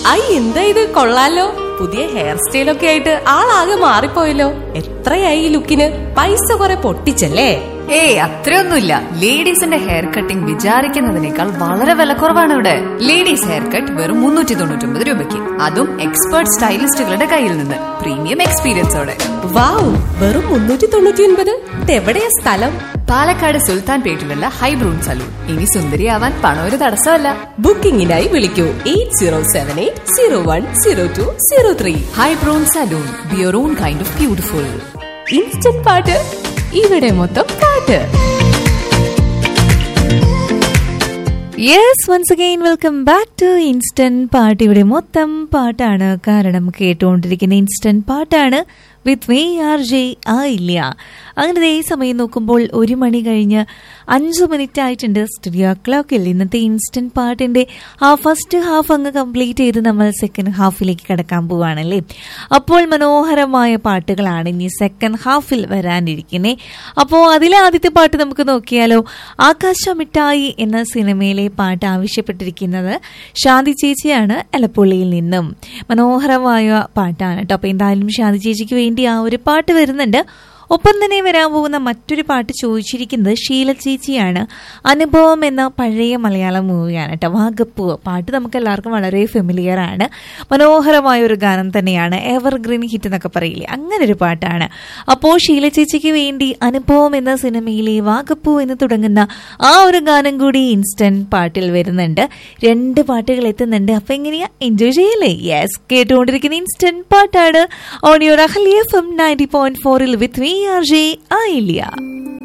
I എന്താ ഇത് കൊള്ളാലോ പുതിയ ഹെയർ സ്റ്റൈലൊക്കെ ആയിട്ട് ആളാകെ മാറിപ്പോയല്ലോ എത്രയായി ഈ ലുക്കിന് പൈസ കുറെ പൊട്ടിച്ചല്ലേ ഏയ് അത്രയൊന്നുമില്ല ലേഡീസിന്റെ ഹെയർ കട്ടിംഗ് വിചാരിക്കുന്നതിനേക്കാൾ വളരെ വിലക്കുറവാണ് ഇവിടെ ലേഡീസ് ഹെയർ കട്ട് വെറും മുന്നൂറ്റി തൊണ്ണൂറ്റി ഒമ്പത് രൂപയ്ക്ക് അതും എക്സ്പേർട്ട് സ്റ്റൈലിസ്റ്റുകളുടെ കയ്യിൽ നിന്ന് പ്രീമിയം എക്സ്പീരിയൻസോടെ വാവ് വെറും മുന്നൂറ്റി തൊണ്ണൂറ്റി ഒൻപത് ഇതെവിടെയാ സ്ഥലം പാലക്കാട് സുൽത്താൻ പേട്ടിലുള്ള ഹൈബ്രൂൺ സലൂൺ ഇനി സുന്ദരിയാവാൻ പണം ഒരു തടസ്സമല്ല ബുക്കിംഗിനായി വിളിക്കൂ eight zero seven eight zero one zero two zero three ഹൈബ്രൂൺ സലൂൺ ബിയർ on kind of beautiful instant പാട്ട് ഇവിടെ മൊത്തം പാട്ട് yes once again welcome back to instant പാട്ട് ഇവിടെ മൊത്തം പാട്ടാണ് കാരണം കേട്ടുകൊണ്ടിരിക്കുന്ന ഇൻസ്റ്റന്റ് പാട്ടാണ് വിത്ത് മേ ആർ ജെ ആ ഇല്ല അങ്ങനെ ഈ സമയം നോക്കുമ്പോൾ ഒരു മണി കഴിഞ്ഞ് അഞ്ച് മിനിറ്റ് ആയിട്ടുണ്ട് സ്റ്റുഡിയോ ക്ലോക്കിൽ ഇന്നത്തെ ഇൻസ്റ്റന്റ് പാട്ടിന്റെ ആ ഫസ്റ്റ് ഹാഫ് അങ്ങ് കംപ്ലീറ്റ് ചെയ്ത് നമ്മൾ സെക്കൻഡ് ഹാഫിലേക്ക് കിടക്കാൻ പോവാണല്ലേ അപ്പോൾ മനോഹരമായ പാട്ടുകളാണ് ഇനി സെക്കൻഡ് ഹാഫിൽ വരാനിരിക്കുന്നത് അപ്പോൾ അതിലെ ആദ്യത്തെ പാട്ട് നമുക്ക് നോക്കിയാലോ ആകാശമിട്ടായി എന്ന സിനിമയിലെ പാട്ട് ആവശ്യപ്പെട്ടിരിക്കുന്നത് ശാന്തി ചേച്ചിയാണ് എലപ്പുള്ളിയിൽ നിന്നും മനോഹരമായ പാട്ടാണ് കേട്ടോ അപ്പോൾ എന്തായാലും ശാന്തി ചേച്ചിക്ക് വേണ്ടി ആ ഒരു പാട്ട് വരുന്നുണ്ട് ഒപ്പം തന്നെ വരാൻ പോകുന്ന മറ്റൊരു പാട്ട് ചോദിച്ചിരിക്കുന്നത് ഷീല ചേച്ചിയാണ് അനുഭവം എന്ന പഴയ മലയാളം മൂവിയാണ് കേട്ടോ വാഗപ്പൂവ് പാട്ട് നമുക്ക് എല്ലാവർക്കും വളരെ ഫെമിലിയർ ആണ് മനോഹരമായ ഒരു ഗാനം തന്നെയാണ് എവർഗ്രീൻ ഹിറ്റ് എന്നൊക്കെ പറയില്ലേ അങ്ങനെ ഒരു പാട്ടാണ് അപ്പോൾ ഷീല ചേച്ചിക്ക് വേണ്ടി അനുഭവം എന്ന സിനിമയിലെ വാഗപ്പൂ എന്ന് തുടങ്ങുന്ന ആ ഒരു ഗാനം കൂടി ഇൻസ്റ്റന്റ് പാട്ടിൽ വരുന്നുണ്ട് രണ്ട് പാട്ടുകൾ എത്തുന്നുണ്ട് അപ്പൊ എങ്ങനെയാ എൻജോയ് ചെയ്യല്ലേ യെസ് കേട്ടുകൊണ്ടിരിക്കുന്ന ഇൻസ്റ്റന്റ് പാട്ടാണ് on your Ahlia F M ninety point ഫോറിൽ വിത്ത് മീ ആർ ജെ ആയില്ല